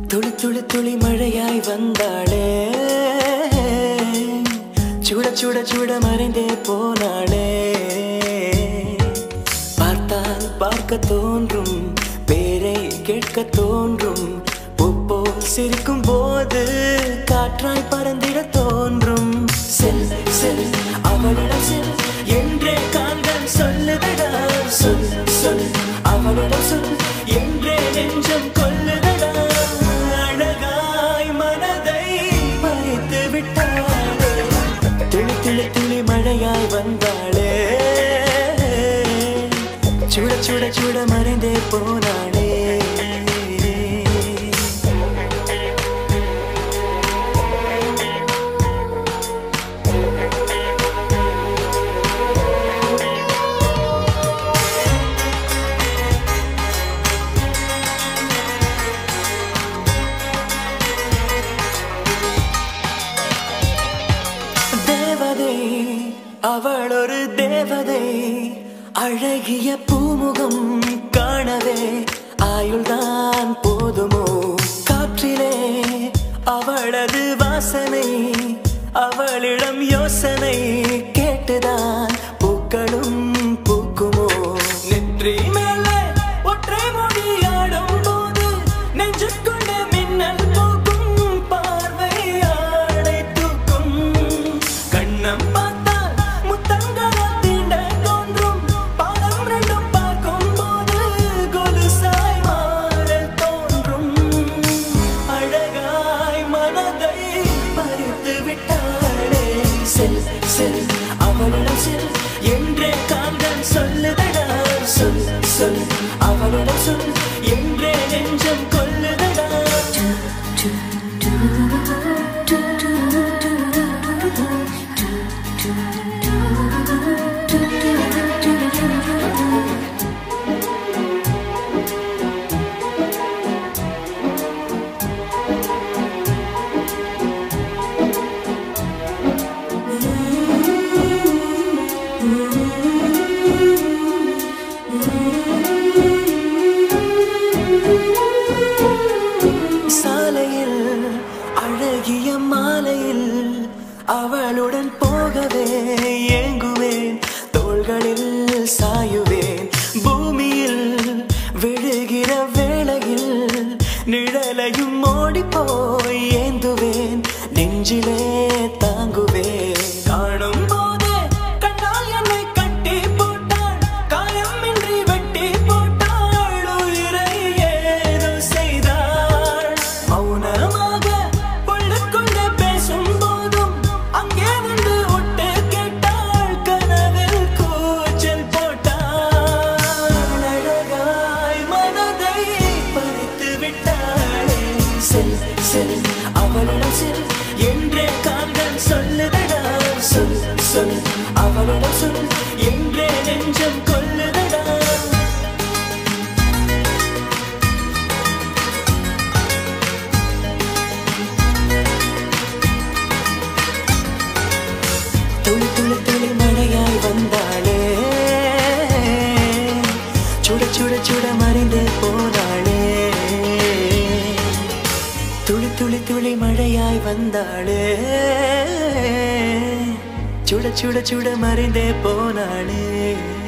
துளி துளி துளி மழையாய் வந்தாளே சுட சுட சுட மறைந்தே போனாளே பார்த்தால் பார்க்க தோன்றும் பேரை கேட்க தோன்றும் உப்போ சிரிக்கும் போது காற்றாய் பறந்திட தோன்றும் செல் செல் அவளிடம் செல் என்றே கால்கள் சொல்லுதடா சொல் சொல் அவளிடம் சொல் என்றே நெஞ்சம் கொல்லுதடா அழகாய் மனதை மறைத்து விட்டாளே துளி துளி துளி மழையாய் வந்தாளே சுட சுட சுட மறைந்தே போனாளே தேவதை அவள் ஒரு தேவதை அழகிய பூமுகம் காணவே ஆயுள்தான் போதுமோ காற்றிலே அவளது வாசனை அவளிடம் யோசனை கேட்டுதான் பூக்களும் பூக்குமோ நெற்றி மேலே ஒற்றை மொழியாடும் போது நெஞ்சுக்குள்ள மின்னல் போக்கும் பார்வை ஆடை தூக்கும் கண்ணம் பார்த்தால் முத்தங்களா தீண்ட தோன்றும் பாடம் ரெண்டும் பார்க்கும் போது கொலுசாய் மாற தோன்றும் அழகாய் மனதை பறித்து விட்டாளே செல் செல் அவளிடம் செல் என்றே கால்கள் சொல்லுதடா சொல் சொல் அவளிடம் சொல் என்றே நெஞ்சம் கொல்லுதடா சாலையில் அழகிய மாலையில் அவளுடன் போகவே ஏங்குவேன் தோள்களில் சாயுவேன் பூமியில் விழுகிற வேளையில் நிழலையும் ஓடி போய் ஏந்துவேன் நெஞ்சிலே தாங்குவேன் காணும் போதே கண்ணால் என்னை கட்டி போட்டாள் காயமின்றி வெட்டி போட்டாள் உயிரை ஏதோ செய்தாள் மௌனமாக உள்ளுக்குள்ளே பேசும் போதும் அங்கே வந்து ஒட்டு கேட்டாள் கனவில் கூச்சல் போட்டாள் அழகாய் மனதை பறித்து விட்டாளே செல் செல் அவளிடம் செல் என்றே கால்கள் சொல்லுதடா சொல் சொல் அவளிடம் சொல் என்றே நெஞ்சம் கொல்லுதடா துளி துளி துளி மழையாய் வந்தாளே சுட சுட சுட மறைந்து போனாளே துளி துளி துளி மழையாய் வந்தாளே சுட சுட சுட மறைந்தே போனாளே